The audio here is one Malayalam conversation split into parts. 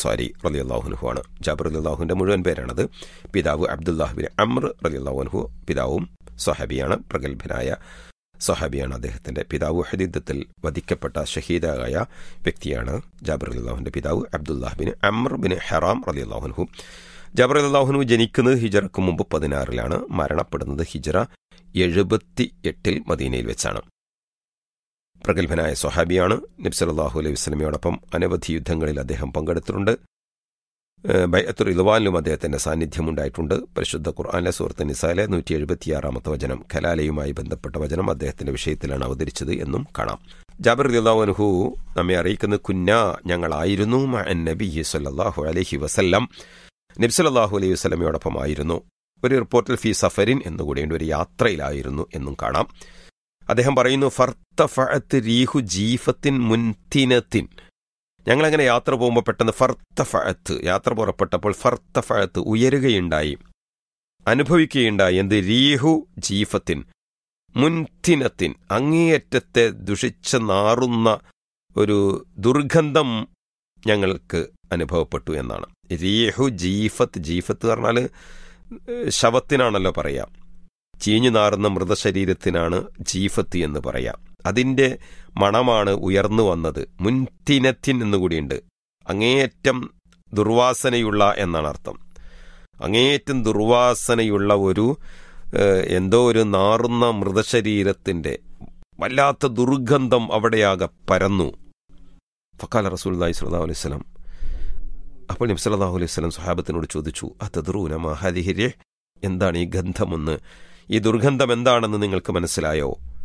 അൻസാരി റലി അള്ളാഹുനുഹു ആണ് ജാബർ അലി അള്ളാഹുവിന്റെ മുഴുവൻ പേരാണത് പിതാവ് അബ്ദുല്ലാഹുബിൻ അമ്ര റലി അള്ളാഹുനുഹു പിതാവും സൊഹബിയാണ് പ്രഗത്ഭനായ സൊഹാബിയാണ് അദ്ദേഹത്തിന്റെ പിതാവ് ഹദീദത്തിൽ വധിക്കപ്പെട്ട ഷഹീദായ വ്യക്തിയാണ് ജാബർ അലിള്ളാഹുവിന്റെ പിതാവ് Abdullah bin Amr bin Haram റലി അള്ളാഹുൻഹു ജാബർ അലിള്ളാഹുനു ജനിക്കുന്നത് ഹിജറക്ക് മുമ്പ് പതിനാറിലാണ് മരണപ്പെടുന്നത് ഹിജറ എഴുപത്തി എട്ടിൽ മദീനയിൽ വെച്ചാണ് പ്രഗത്ഭനായ സൊഹാബിയാണ് നബ്സലാഹു അലൈഹി വസ്ലമയോടൊപ്പം അനവധി യുദ്ധങ്ങളിൽ അദ്ദേഹം പങ്കെടുത്തിട്ടുണ്ട് ബൈഅത്തുർ ഇൽവാനിലും അദ്ദേഹത്തിന്റെ സാന്നിധ്യമുണ്ടായിട്ടുണ്ട് പരിശുദ്ധ ഖുർആാനിലെ സുഹൃത്ത് നിസാലെ നൂറ്റി എഴുപത്തിയാറാമത്തെ വചനം കലാലയുമായി ബന്ധപ്പെട്ട വചനം അദ്ദേഹത്തിന്റെ വിഷയത്തിലാണ് അവതരിച്ചത് എന്നും കാണാം ജാബിർ അലിഹു നമ്മെ അറിയിക്കുന്ന കുന്ന ഞങ്ങളായിരുന്നു നബി സല്ലാഹു അലഹി വസല്ലം നബ്സലാഹു അലൈഹി വസ്ലമയോടൊപ്പം ആയിരുന്നു ഒരു റിപ്പോർട്ടിൽ ഫി സഫരിൻ എന്നുകൂടിയുണ്ട് ഒരു യാത്രയിലായിരുന്നു എന്നും കാണാം അദ്ദേഹം പറയുന്നു ഫർത്തഫഅത്ത് റീഹു ജീഫത്തിൻ മുൻതിനത്തിൻ ഞങ്ങളങ്ങനെ യാത്ര പോകുമ്പോൾ പെട്ടെന്ന് ഫർത്തഫഅത്ത് യാത്ര പുറപ്പെട്ടപ്പോൾ ഫർത്തഫഅത്ത് ഉയരുകയുണ്ടായി അനുഭവിക്കുകയുണ്ടായി എന്ത് റീഹു ജീഫത്തിൻ മുൻതിനത്തിൻ അങ്ങേയറ്റത്തെ ദുഷിച്ച് നാറുന്ന ഒരു ദുർഗന്ധം ഞങ്ങൾക്ക് അനുഭവപ്പെട്ടു എന്നാണ് റീഹു ജീഫത്ത് ജീഫത്ത് പറഞ്ഞാൽ ശവത്തിനാണല്ലോ പറയാം ചീഞ്ഞു നാറുന്ന മൃതശരീരത്തിനാണ് ജീഫത്ത് എന്ന് പറയാം അതിന്റെ മണമാണ് ഉയർന്നു വന്നത് മുൻതിനത്തിൻ എന്നുകൂടിയുണ്ട് അങ്ങേയറ്റം ദുർവാസനയുള്ള എന്നാണ് അർത്ഥം അങ്ങേയറ്റം ദുർവാസനയുള്ള ഒരു എന്തോ ഒരു നാറുന്ന മൃതശരീരത്തിന്റെ വല്ലാത്ത ദുർഗന്ധം അവിടെയാകെ പരന്നു ഫക്കാല റസൂൽ സ്വല്ലാ അലൈഹി സ്വലം അപ്പോൾ നബി സല്ലാഹു അലൈഹി സ്വലം സുഹാബത്തിനോട് ചോദിച്ചു അതദ്റൂന മഹാദിഹിരെ എന്താണ് ഈ ഗന്ധമെന്ന് ഈ ദുർഗന്ധം എന്താണെന്ന് നിങ്ങൾക്ക് മനസ്സിലായോ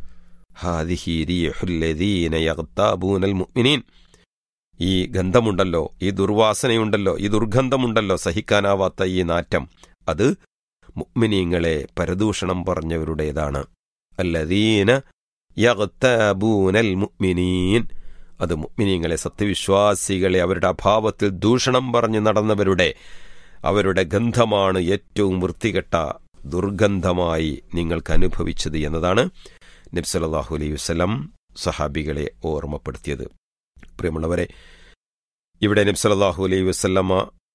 മുഅ്മിനീൻ ഈ ഗന്ധമുണ്ടല്ലോ ഈ ദുർവാസനയുണ്ടല്ലോ ഈ ദുർഗന്ധമുണ്ടല്ലോ സഹിക്കാനാവാത്ത ഈ നാറ്റം അത് മുഅ്മിനീങ്ങളെ പരദൂഷണം പറഞ്ഞവരുടേതാണ് അല്ലദീന യഗ്താബൂനൽ മുഅ്മിനീൻ അത് മുഅ്മിനീങ്ങളെ സത്യവിശ്വാസികളെ അവരുടെ അഭാവത്തിൽ ദൂഷണം പറഞ്ഞു നടന്നവരുടെ അവരുടെ ഗന്ധമാണ് ഏറ്റവും വൃത്തികെട്ട ദുർഗന്ധമായി നിങ്ങൾക്ക് അനുഭവിച്ചത് എന്നതാണ് നബ്സലാഹു അലൈഹി വസ്ലം സഹാബികളെ ഓർമ്മപ്പെടുത്തിയത് പ്രിയമുള്ളവരെ ഇവിടെ നബ്സലാഹു അലൈഹി വസ്ലമ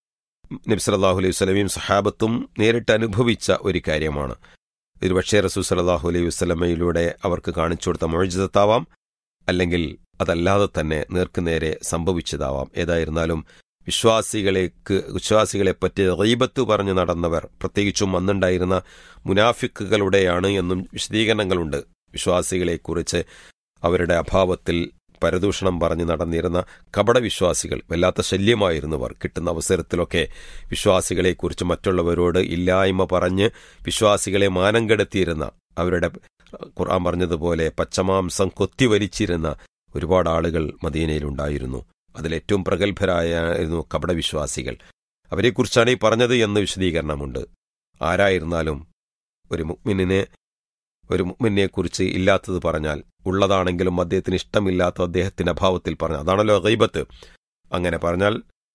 നബ്സലാഹു അലൈഹി വസ്ലമയും സഹാബത്തും നേരിട്ട് അനുഭവിച്ച ഒരു കാര്യമാണ് ഇത് പക്ഷേ റസൂ സലാഹു അലൈഹി വസ്ലമയിലൂടെ അവർക്ക് കാണിച്ചു കൊടുത്ത മൊഴിജിതത്താവാം അല്ലെങ്കിൽ അതല്ലാതെ തന്നെ നേർക്കുനേരെ സംഭവിച്ചതാവാം ഏതായിരുന്നാലും വിശ്വാസികളേക്ക് വിശ്വാസികളെപ്പറ്റി റീബത്ത് പറഞ്ഞു നടന്നവർ പ്രത്യേകിച്ചും അന്നുണ്ടായിരുന്ന മുനാഫിക്കുകളുടെയാണ് എന്നും വിശദീകരണങ്ങളുണ്ട് വിശ്വാസികളെക്കുറിച്ച് അവരുടെ അഭാവത്തിൽ പരദൂഷണം പറഞ്ഞു നടന്നിരുന്ന കപടവിശ്വാസികൾ വല്ലാത്ത ശല്യമായിരുന്നവർ കിട്ടുന്ന അവസരത്തിലൊക്കെ വിശ്വാസികളെക്കുറിച്ച് മറ്റുള്ളവരോട് ഇല്ലായ്മ പറഞ്ഞ് വിശ്വാസികളെ മാനം കെടുത്തിയിരുന്ന അവരുടെ ഖുർആൻ പറഞ്ഞതുപോലെ പച്ചമാംസം കൊത്തിവലിച്ചിരുന്ന ഒരുപാട് ആളുകൾ മദീനയിലുണ്ടായിരുന്നു അതിലേറ്റവും പ്രഗത്ഭരായിരുന്നു കപടവിശ്വാസികൾ അവരെക്കുറിച്ചാണ് ഈ പറഞ്ഞത് എന്ന് വിശദീകരണമുണ്ട് ആരായിരുന്നാലും ഒരു മുക്മിനെ ഒരു മുക്മിനെ കുറിച്ച് ഇല്ലാത്തത് പറഞ്ഞാൽ ഉള്ളതാണെങ്കിലും അദ്ദേഹത്തിന് ഇഷ്ടമില്ലാത്ത അദ്ദേഹത്തിന്റെ അഭാവത്തിൽ പറഞ്ഞു അതാണല്ലോ ഗൈബത്ത് അങ്ങനെ പറഞ്ഞാൽ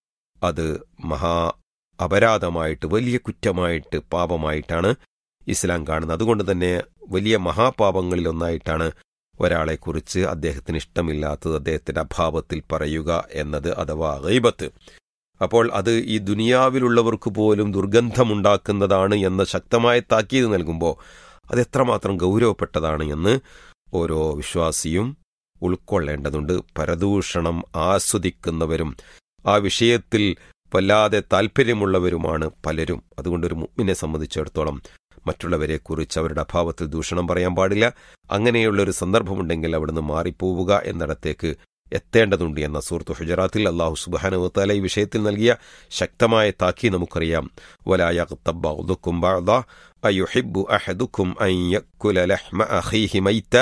അത് മഹാ അപരാധമായിട്ട് വലിയ കുറ്റമായിട്ട് പാപമായിട്ടാണ് ഇസ്ലാം കാണുന്നത് അതുകൊണ്ട് തന്നെ വലിയ മഹാപാപങ്ങളിൽ ഒന്നായിട്ടാണ് ഒരാളെക്കുറിച്ച് അദ്ദേഹത്തിന് ഇഷ്ടമില്ലാത്തത് അദ്ദേഹത്തിന്റെ അഭാവത്തിൽ പറയുക എന്നത് അഥവാ ഗൈബത്ത് അപ്പോൾ അത് ഈ ദുനിയാവിലുള്ളവർക്ക് പോലും ദുർഗന്ധമുണ്ടാക്കുന്നതാണ് എന്ന ശക്തമായ താക്കീത് നൽകുമ്പോൾ അത് എത്രമാത്രം ഗൗരവപ്പെട്ടതാണ് എന്ന് ഓരോ വിശ്വാസിയും ഉൾക്കൊള്ളേണ്ടതുണ്ട് പരദൂഷണം ആസ്വദിക്കുന്നവരും ആ വിഷയത്തിൽ വല്ലാതെ താല്പര്യമുള്ളവരുമാണ് പലരും അതുകൊണ്ട് ഒരു മുമ്മിനെ സംബന്ധിച്ചിടത്തോളം മറ്റുള്ളവരെക്കുറിച്ച് അവരുടെ അഭാവത്തിൽ ദൂഷണം പറയാൻ പാടില്ല അങ്ങനെയുള്ളൊരു സന്ദർഭമുണ്ടെങ്കിൽ അവിടുന്ന് മാറിപ്പോവുക എന്നിടത്തേക്ക് എത്തേണ്ടതുണ്ട് എന്ന സൂറത്ത് ഹുജറാത്തിൽ അള്ളാഹു സുബാനുവത്താല ഈ വിഷയത്തിൽ നൽകിയ ശക്തമായ താക്കി നമുക്കറിയാം വലായക്കും അയുഹിബു അഹദുക്കും ലഹ്മ അഖീഹി മൈത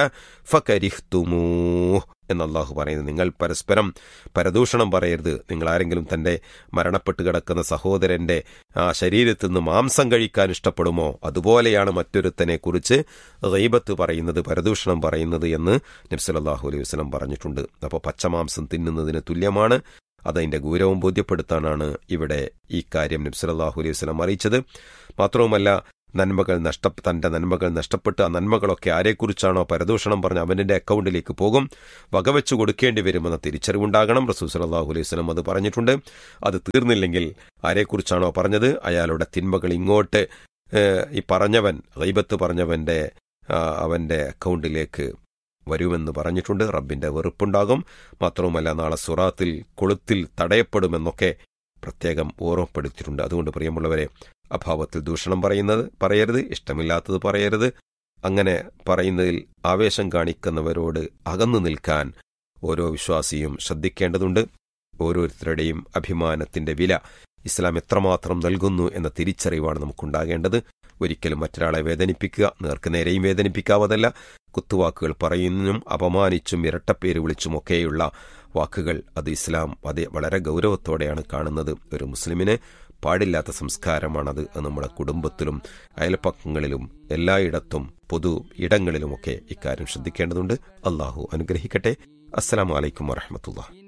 ഫകരിഹ്തുമൂഹ് എന്ന് അള്ളാഹു പറയുന്നത് നിങ്ങൾ പരസ്പരം പരദൂഷണം പറയരുത് നിങ്ങൾ ആരെങ്കിലും തന്റെ മരണപ്പെട്ട് കിടക്കുന്ന സഹോദരന്റെ ആ ശരീരത്തിൽ നിന്ന് മാംസം കഴിക്കാൻ ഇഷ്ടപ്പെടുമോ അതുപോലെയാണ് മറ്റൊരുത്തനെ കുറിച്ച് റീബത്ത് പറയുന്നത് പരദൂഷണം പറയുന്നത് എന്ന് നബ്സലല്ലാഹു അലൈഹി വസ്ലം പറഞ്ഞിട്ടുണ്ട് അപ്പോൾ പച്ചമാംസം തിന്നുന്നതിന് തുല്യമാണ് അതതിന്റെ ഗൗരവം ബോധ്യപ്പെടുത്താനാണ് ഇവിടെ ഈ കാര്യം നബ്സലല്ലാഹു അലൈഹി വസ്ലം അറിയിച്ചത് മാത്രവുമല്ല നന്മകൾ നഷ്ട തന്റെ നന്മകൾ നഷ്ടപ്പെട്ട് ആ നന്മകളൊക്കെ ആരെക്കുറിച്ചാണോ പരദൂഷണം പറഞ്ഞ് അവന്റെ അക്കൗണ്ടിലേക്ക് പോകും വകവെച്ചു കൊടുക്കേണ്ടി വരുമെന്ന തിരിച്ചറിവുണ്ടാകണം റസൂൽ സലാഹു അലൈഹി സ്വലം അത് പറഞ്ഞിട്ടുണ്ട് അത് തീർന്നില്ലെങ്കിൽ ആരെക്കുറിച്ചാണോ പറഞ്ഞത് അയാളുടെ തിന്മകൾ ഇങ്ങോട്ട് ഈ പറഞ്ഞവൻ റൈബത്ത് പറഞ്ഞവന്റെ അവന്റെ അക്കൗണ്ടിലേക്ക് വരുമെന്ന് പറഞ്ഞിട്ടുണ്ട് റബ്ബിന്റെ വെറുപ്പുണ്ടാകും മാത്രവുമല്ല നാളെ സുറാത്തിൽ കൊളുത്തിൽ തടയപ്പെടുമെന്നൊക്കെ പ്രത്യേകം ഓർമ്മപ്പെടുത്തിയിട്ടുണ്ട് അതുകൊണ്ട് പ്രിയമുള്ളവരെ അഭാവത്തിൽ ദൂഷണം പറയുന്നത് പറയരുത് ഇഷ്ടമില്ലാത്തത് പറയരുത് അങ്ങനെ പറയുന്നതിൽ ആവേശം കാണിക്കുന്നവരോട് അകന്നു നിൽക്കാൻ ഓരോ വിശ്വാസിയും ശ്രദ്ധിക്കേണ്ടതുണ്ട് ഓരോരുത്തരുടെയും അഭിമാനത്തിന്റെ വില ഇസ്ലാം എത്രമാത്രം നൽകുന്നു എന്ന തിരിച്ചറിവാണ് നമുക്കുണ്ടാകേണ്ടത് ഒരിക്കലും മറ്റൊരാളെ വേദനിപ്പിക്കുക നേർക്ക് നേരെയും വേദനിപ്പിക്കാവതല്ല കുത്തുവാക്കുകൾ പറയുന്നതിനും അപമാനിച്ചും ഇരട്ടപ്പേര് വിളിച്ചുമൊക്കെയുള്ള വാക്കുകൾ അത് ഇസ്ലാം അത് വളരെ ഗൗരവത്തോടെയാണ് കാണുന്നത് ഒരു മുസ്ലിമിന് പാടില്ലാത്ത സംസ്കാരമാണത് അത് നമ്മുടെ കുടുംബത്തിലും അയൽപ്പക്കങ്ങളിലും എല്ലായിടത്തും പൊതു ഇടങ്ങളിലുമൊക്കെ ഇക്കാര്യം ശ്രദ്ധിക്കേണ്ടതുണ്ട് അള്ളാഹു അനുഗ്രഹിക്കട്ടെ അസ്സലാമലൈക്കും വറഹമത്തുള്ള